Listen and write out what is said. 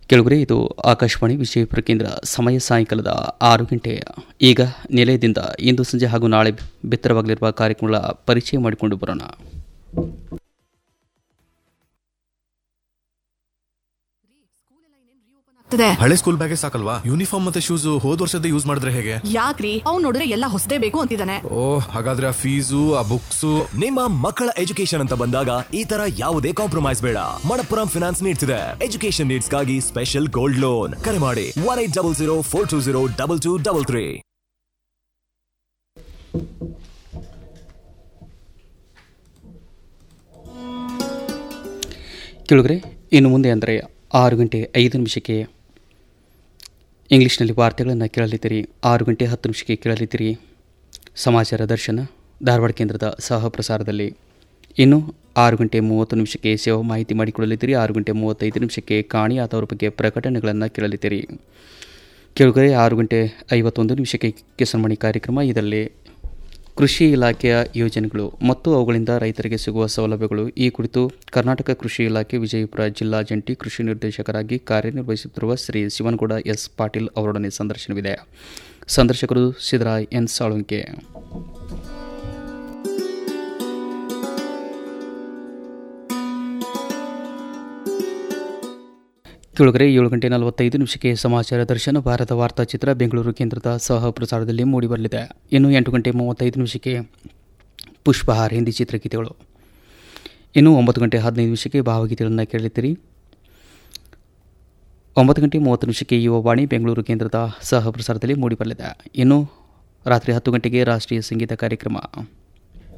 ಕೆಳಗರೆ ಇದು ಆಕಾಶವಾಣಿ ವಿಜಯಪುರ ಕೇಂದ್ರ ಸಮಯ ಸಾಯಂಕಾಲದ ಆರು ಗಂಟೆ ಈಗ ನಿಲಯದಿಂದ ಇಂದು ಸಂಜೆ ಹಾಗೂ ನಾಳೆ ಬಿತ್ತರವಾಗಲಿರುವ ಕಾರ್ಯಕ್ರಮಗಳ ಪರಿಚಯ ಮಾಡಿಕೊಂಡು ಬರೋಣ ಆಗ್ತದೆ ಹಳೆ ಸ್ಕೂಲ್ ಬ್ಯಾಗೆ ಸಾಕಲ್ವಾ ಯೂನಿಫಾರ್ಮ್ ಮತ್ತೆ ಶೂಸ್ ಹೋದ್ ವರ್ಷದ ಯೂಸ್ ಮಾಡಿದ್ರೆ ಹೇಗೆ ಯಾಕ್ರಿ ಅವ್ನ್ ನೋಡಿದ್ರೆ ಎಲ್ಲ ಹೊಸದೇ ಬೇಕು ಅಂತಿದ್ದಾನೆ ಓ ಹಾಗಾದ್ರೆ ಆ ಫೀಸು ಆ ಬುಕ್ಸು ನಿಮ್ಮ ಮಕ್ಕಳ ಎಜುಕೇಶನ್ ಅಂತ ಬಂದಾಗ ಈ ತರ ಯಾವುದೇ ಕಾಂಪ್ರಮೈಸ್ ಬೇಡ ಮಣಪ್ಪುರಂ ಫಿನಾನ್ಸ್ ನೀಡ್ತಿದೆ ಎಜುಕೇಶನ್ ನೀಡ್ಸ್ ಗಾಗಿ ಸ್ಪೆಷಲ್ ಗೋಲ್ಡ್ ಲೋನ್ ಕರೆ ಮಾಡಿ one eight double zero four two zero double two double three ಕೆಳಗರೆ ಇನ್ನು ಮುಂದೆ ಅಂದರೆ ಆರು ಗಂಟೆ ಐದು ನಿಮಿಷಕ್ಕೆ ಇಂಗ್ಲೀಷ್ನಲ್ಲಿ ವಾರ್ತೆಗಳನ್ನು ಕೇಳಲಿದ್ದೀರಿ ಆರು ಗಂಟೆ ಹತ್ತು ನಿಮಿಷಕ್ಕೆ ಕೇಳಲಿದ್ದೀರಿ ಸಮಾಚಾರ ದರ್ಶನ ಧಾರವಾಡ ಕೇಂದ್ರದ ಸಹ ಪ್ರಸಾರದಲ್ಲಿ ಇನ್ನು ಆರು ಗಂಟೆ ಮೂವತ್ತು ನಿಮಿಷಕ್ಕೆ ಸೇವಾ ಮಾಹಿತಿ ಮಾಡಿಕೊಳ್ಳಲಿದ್ದೀರಿ ಆರು ಗಂಟೆ ಮೂವತ್ತೈದು ನಿಮಿಷಕ್ಕೆ ಕಾಣಿ ಆದವರ ಬಗ್ಗೆ ಪ್ರಕಟಣೆಗಳನ್ನು ಕೇಳಲಿದ್ದೀರಿ ಕೆಳಗರೆ ಆರು ಗಂಟೆ ಐವತ್ತೊಂದು ನಿಮಿಷಕ್ಕೆ ಕಿಸನ್ಮಣಿ ಕಾರ್ಯಕ್ರಮ ಇದರಲ್ಲಿ ಕೃಷಿ ಇಲಾಖೆಯ ಯೋಜನೆಗಳು ಮತ್ತು ಅವುಗಳಿಂದ ರೈತರಿಗೆ ಸಿಗುವ ಸೌಲಭ್ಯಗಳು ಈ ಕುರಿತು ಕರ್ನಾಟಕ ಕೃಷಿ ಇಲಾಖೆ ವಿಜಯಪುರ ಜಿಲ್ಲಾ ಜಂಟಿ ಕೃಷಿ ನಿರ್ದೇಶಕರಾಗಿ ಕಾರ್ಯನಿರ್ವಹಿಸುತ್ತಿರುವ ಶ್ರೀ ಶಿವನಗೌಡ ಎಸ್ ಪಾಟೀಲ್ ಅವರೊಡನೆ ಸಂದರ್ಶನವಿದೆ ಸಂದರ್ಶಕರು ಸಿದ್ದರಾಯ್ ಎನ್ ಸಾಳುಂಕೆ ಕೆಳಗರೆ ಏಳು ಗಂಟೆ ನಲವತ್ತೈದು ನಿಮಿಷಕ್ಕೆ ಸಮಾಚಾರ ದರ್ಶನ ಭಾರತ ವಾರ್ತಾಚಿತ್ರ ಬೆಂಗಳೂರು ಕೇಂದ್ರದ ಸಹ ಪ್ರಸಾರದಲ್ಲಿ ಮೂಡಿಬರಲಿದೆ ಇನ್ನು ಎಂಟು ಗಂಟೆ ಮೂವತ್ತೈದು ನಿಮಿಷಕ್ಕೆ ಪುಷ್ಪಹಾರ್ ಹಿಂದಿ ಚಿತ್ರಗೀತೆಗಳು ಇನ್ನು ಒಂಬತ್ತು ಗಂಟೆ ಹದಿನೈದು ನಿಮಿಷಕ್ಕೆ ಭಾವಗೀತೆಗಳನ್ನು ಕೇಳಿದ್ದೀರಿ ಒಂಬತ್ತು ಗಂಟೆ ಮೂವತ್ತು ನಿಮಿಷಕ್ಕೆ ಯುವವಾಣಿ ಬೆಂಗಳೂರು ಕೇಂದ್ರದ ಸಹ ಪ್ರಸಾರದಲ್ಲಿ ಮೂಡಿಬರಲಿದೆ ಇನ್ನು ರಾತ್ರಿ ಹತ್ತು ಗಂಟೆಗೆ ರಾಷ್ಟ್ರೀಯ ಸಂಗೀತ ಕಾರ್ಯಕ್ರಮ